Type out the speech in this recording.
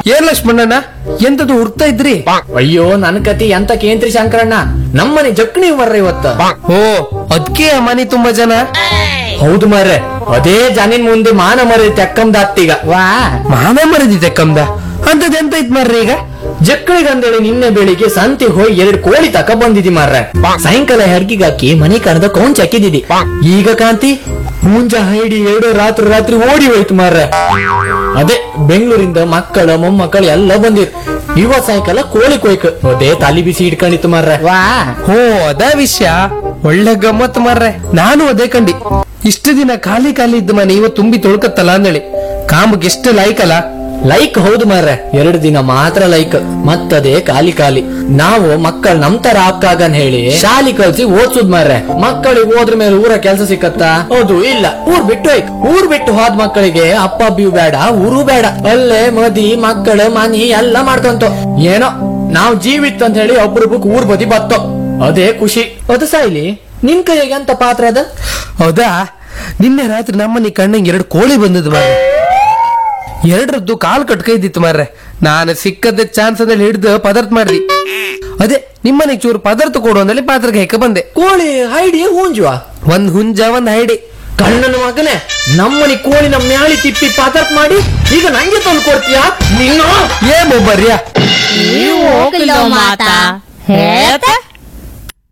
ಏನ್ ಲಕ್ಷ್ಮಣ್ಣಣ್ಣ ಎಂತದು ಹುಡ್ತಾ ಇದ್ರಿ ಅಯ್ಯೋ ನನ್ ಕತಿ ಎಂತ ಕೇಂದ್ರಿ ಶಂಕರಣ್ಣ ನಮ್ಮನೆ ಜಕ್ಣಿ ಮರ್ರ ಇವತ್ತ ಓ ಅದ್ಕೆ ಆ ಮನೆ ತುಂಬಾ ಜನ ಹೌದು ಮಾರ್ರೆ ಅದೇ ಜನಿನ್ ಮುಂದೆ ಮಾನ ಮರಿ ತೆಕ್ಕಂದ ಅತ್ತೀಗ ವಾ ಮಾನ ಮರದಿದೆ ಕಮ್ದ ಅಂತದ್ ಎಂತ ಇತ್ ಮಾರ್ರಿ ಈಗ ಜಕ್ಕಳಿಗಂದೇಳಿ ನಿನ್ನೆ ಬೆಳಿಗ್ಗೆ ಸಂತೆ ಹೋಗಿ ಎರಡು ಕೋಳಿ ತಕ ಬಂದಿದಿ ಮಾರ್ರೆ ಸಾಯಂಕಾಲ ಹೆರ್ಗಿಗಾಕಿ ಮನೆ ಕಣದ ಕೌಂಚ್ ಹಾಕಿದಿದಿ ಈಗ ಕಾಂತಿ ಮುಂಜ ಹೈಡಿ ಎರಡು ರಾತ್ರಿ ರಾತ್ರಿ ಓಡಿ ಹೋಯ್ತು ಮಾರ್ರೆ ಅದೇ ಬೆಂಗಳೂರಿಂದ ಮಕ್ಕಳ ಮೊಮ್ಮಕ್ಕಳು ಎಲ್ಲ ಬಂದಿರ್ ಇವತ್ ಸಾಯಂಕಾಲ ಕೋಳಿ ಕೊಯ್ಕ ಅದೇ ತಲಿ ಬಿಸಿ ಇಟ್ಕೊಂಡಿತ್ತು ಮಾರ್ರೆ ವಾ ಓ ಅದ ವಿಷಯ ಒಳ್ಳೆ ಗಮ್ಮತ್ ಮಾರ್ರೆ ನಾನು ಅದೇ ಕಂಡಿ ಇಷ್ಟು ದಿನ ಖಾಲಿ ಖಾಲಿ ಇದ್ದ ಮನೆ ಇವತ್ತು ತುಂಬಿ ತೊಳ್ಕತ್ತಲ್ಲ ಅಂದೇಳಿ ಕಾಮಗ್ ಎಷ್ಟು ಲಾಯ್ಕಲ್ಲ ಲೈಕ್ ಹೌದು ಮಾರ್ರೆ ಎರಡು ದಿನ ಮಾತ್ರ ಲೈಕ್ ಮತ್ತದೇ ಖಾಲಿ ಖಾಲಿ ನಾವು ಮಕ್ಕಳು ನಮ್ ತರ ಆಗ್ತಾಗನ್ ಹೇಳಿ ಶಾಲಿ ಕಲ್ಸಿ ಓದ್ಸುದ್ ಮಾರ್ರೆ ಮಕ್ಕಳಿಗೆ ಹೋದ್ರ ಮೇಲೆ ಊರ ಕೆಲಸ ಸಿಕ್ಕತ್ತಾ ಹೌದು ಇಲ್ಲ ಊರ್ ಬಿಟ್ಟು ಹೋಯ್ತು ಊರ್ ಬಿಟ್ಟು ಹೋದ್ ಮಕ್ಕಳಿಗೆ ಅಪ್ಪ ಅಬ್ಬಿಯು ಬೇಡ ಊರು ಬೇಡ ಅಲ್ಲೇ ಮದಿ ಮಕ್ಕಳು ಮನಿ ಎಲ್ಲ ಮಾಡ್ಕೊಂತ ಏನೋ ನಾವ್ ಜೀವಿತ್ ಅಂತ ಹೇಳಿ ಒಬ್ರೊಬ್ಬಕ್ ಊರ್ ಬದಿ ಬತ್ತೋ ಅದೇ ಖುಷಿ ಅದು ಸಾಯ್ಲಿ ನಿನ್ ಕೈಗೆ ಅಂತ ಪಾತ್ರ ಅದ ಹೌದಾ ನಿನ್ನೆ ರಾತ್ರಿ ನಮ್ಮನೆ ಕಣ್ಣಂಗೆ ಎರಡು ಕೋಳಿ ಬಂದದ್ದು ಮಾರ್ರೆ ಎರಡರದ್ದು ಕಾಲ್ ಕಟ್ಕೈದಿತ್ತು ಮಾರ್ರೆ ನಾನು ಸಿಕ್ಕದ ಚಾನ್ಸ್ ಅದಲ್ಲಿ ಹಿಡ್ದು ಪದಾರ್ಥ ಮಾಡ್ದಿ ಅದೇ ನಿಮ್ಮನೆ ಚೂರು ಪದಾರ್ಥ ಕೊಡು ಅಂದಲ್ಲಿ ಪಾತ್ರಕ್ಕೆ ಹೆಕ್ಕ ಬಂದೆ ಕೋಳಿ ಹೈಡಿ ಹೂಂಜುವ ಒಂದ್ ಹುಂಜ ಒಂದ್ ಹೈಡಿ ಕಣ್ಣನ ಮಗನೇ ನಮ್ಮನಿ ಕೋಳಿನ ಮ್ಯಾಳಿ ತಿಪ್ಪಿ ಪಾತರ್ಪ್ ಮಾಡಿ ಈಗ ನಂಗೆ ತಂದು ಕೊಡ್ತೀಯಾ ನೀನು ಏ ಮೊಬ್ಬರ್ಯಾ ನೀವು ಹೋಗಿಲ್ಲ ಮಾತಾ ಹೇಳ್ತಾ